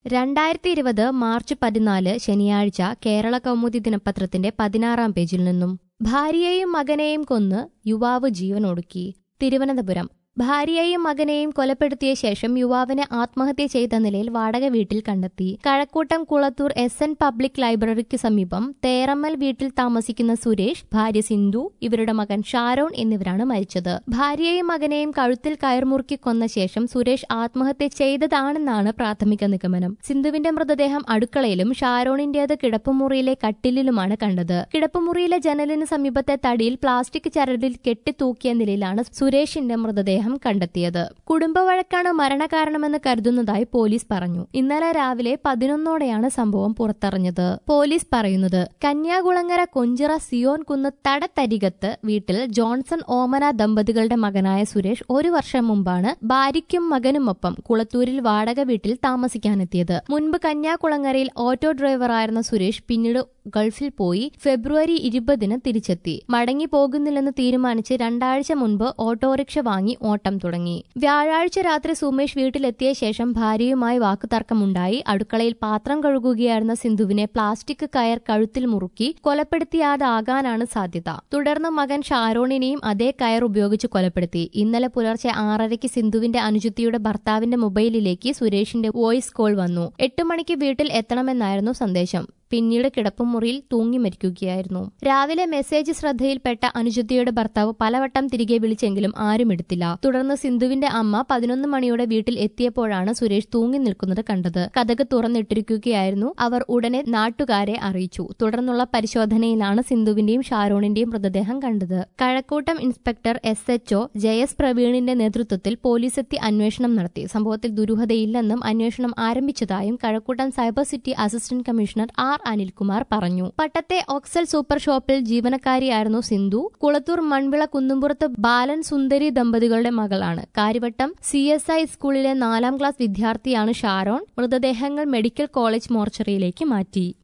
രണ്ടായിരത്തി ഇരുപത് മാർച്ച് പതിനാല് ശനിയാഴ്ച കേരള കൗമുദി ദിനപത്രത്തിന്റെ പതിനാറാം പേജിൽ നിന്നും ഭാര്യയെയും മകനെയും കൊന്ന് യുവാവ് ജീവനൊടുക്കി തിരുവനന്തപുരം ഭാര്യയെയും മകനെയും കൊലപ്പെടുത്തിയ ശേഷം യുവാവിനെ ആത്മഹത്യ ചെയ്ത നിലയിൽ വാടക വീട്ടിൽ കണ്ടെത്തി Kazhakoottam Kulathoor S N public ലൈബ്രറിക്ക് സമീപം തേറമ്മൽ വീട്ടിൽ താമസിക്കുന്ന സുരേഷ് ഭാര്യ സിന്ധു ഇവരുടെ മകൻ ഷാരോൺ എന്നിവരാണ് മരിച്ചത് ഭാര്യയെയും മകനെയും കഴുത്തിൽ കയർമുറുക്കി കൊന്ന ശേഷം സുരേഷ് ആത്മഹത്യ ചെയ്തതാണെന്നാണ് പ്രാഥമിക നിഗമനം സിന്ധുവിന്റെ മൃതദേഹം അടുക്കളയിലും ഷാരോണിന്റേത് കിടപ്പുമുറിയിലെ കട്ടിലിലുമാണ് കണ്ടത് കിടപ്പുമുറിയിലെ ജനലിന് സമീപത്തെ തടിയിൽ പ്ലാസ്റ്റിക് ചരടിൽ കെട്ടിത്തൂക്കിയ നിലയിലാണ് സുരേഷിന്റെ മൃതദേഹം കണ്ടെത്തിയത് കുടുംബവഴക്കാണ് മരണകാരണമെന്ന് കരുതുന്നതായി പോലീസ് പറഞ്ഞു ഇന്നലെ രാവിലെ പതിനൊന്നോടെയാണ് സംഭവം പുറത്തറിഞ്ഞത് പോലീസ് പറയുന്നത് കന്യാകുളങ്ങര കൊഞ്ചിറ സിയോൻ കുന്ന് തടത്തരികത്ത് വീട്ടിൽ ജോൺസൺ ഓമന ദമ്പതികളുടെ മകനായ സുരേഷ് ഒരു വർഷം മുമ്പാണ് ഭാര്യയ്ക്കും മകനുമൊപ്പം കുളത്തൂരിൽ വാടക വീട്ടിൽ താമസിക്കാനെത്തിയത് മുൻപ് കന്യാകുളങ്ങരയിൽ ഓട്ടോ ഡ്രൈവറായിരുന്ന സുരേഷ് പിന്നീട് ഗൾഫിൽ പോയി ഫെബ്രുവരി ഇരുപതിന് തിരിച്ചെത്തി മടങ്ങി പോകുന്നില്ലെന്ന് തീരുമാനിച്ച് രണ്ടാഴ്ച മുൻപ് ഓട്ടോറിക്ഷ വാങ്ങി ഓട്ടം തുടങ്ങി വ്യാഴാഴ്ച രാത്രി സുമേഷ് വീട്ടിലെത്തിയ ശേഷം ഭാര്യയുമായി വാക്കുതർക്കമുണ്ടായി അടുക്കളയിൽ പാത്രം കഴുകുകയായിരുന്ന സിന്ധുവിനെ പ്ലാസ്റ്റിക് കയർ കഴുത്തിൽ മുറുക്കി കൊലപ്പെടുത്തിയാതാകാനാണ് സാധ്യത തുടർന്ന് മകൻ ഷാരോണിനെയും അതേ കയർ ഉപയോഗിച്ച് കൊലപ്പെടുത്തി ഇന്നലെ പുലർച്ചെ ആറരയ്ക്ക് സിന്ധുവിന്റെ അനുജത്തിയുടെ ഭർത്താവിന്റെ മൊബൈലിലേക്ക് സുരേഷിന്റെ വോയിസ് കോൾ വന്നു എട്ട് മണിക്ക് വീട്ടിൽ എത്തണമെന്നായിരുന്നു സന്ദേശം പിന്നീട് കിടപ്പുമുറിയിൽ തൂങ്ങി മരിക്കുകയായിരുന്നു രാവിലെ മെസ്സേജ് ശ്രദ്ധയിൽപ്പെട്ട അനുജത്തിയുടെ ഭർത്താവ് പലവട്ടം തിരികെ വിളിച്ചെങ്കിലും ആരും എടുത്തില്ല തുടർന്ന് സിന്ധുവിന്റെ അമ്മ പതിനൊന്ന് മണിയോടെ വീട്ടിൽ എത്തിയപ്പോഴാണ് സുരേഷ് തൂങ്ങി നിൽക്കുന്നത് കണ്ടത് കഥക് തുറന്നിട്ടിരിക്കുകയായിരുന്നു അവർ ഉടനെ നാട്ടുകാരെ അറിയിച്ചു തുടർന്നുള്ള പരിശോധനയിലാണ് സിന്ധുവിന്റെയും ഷാരോണിന്റെയും മൃതദേഹം കണ്ടത് Kazhakoottam inspector S HO Jayas പ്രവീണിന്റെ നേതൃത്വത്തിൽ പോലീസ് എത്തി അന്വേഷണം നടത്തി സംഭവത്തിൽ ദുരൂഹതയില്ലെന്നും അന്വേഷണം ആരംഭിച്ചതായും Kazhakoottam cyber city assistant commissioner R Anilkumar പറഞ്ഞു പട്ടത്തെ ഓക്സൽ സൂപ്പർ ഷോപ്പിൽ ജീവനക്കാരിയായിരുന്നു സിന്ധു കുളത്തൂർ മൺവിള കുന്നുംപുറത്ത് ബാലൻ സുന്ദരി ദമ്പതികളുടെ മകളാണ് കാര്യവട്ടം സി എസ് ഐ സ്കൂളിലെ നാലാം ക്ലാസ് വിദ്യാർത്ഥിയാണ് ഷാരോൺ മൃതദേഹങ്ങൾ മെഡിക്കൽ കോളേജ് മോർച്ചറിയിലേക്ക് മാറ്റി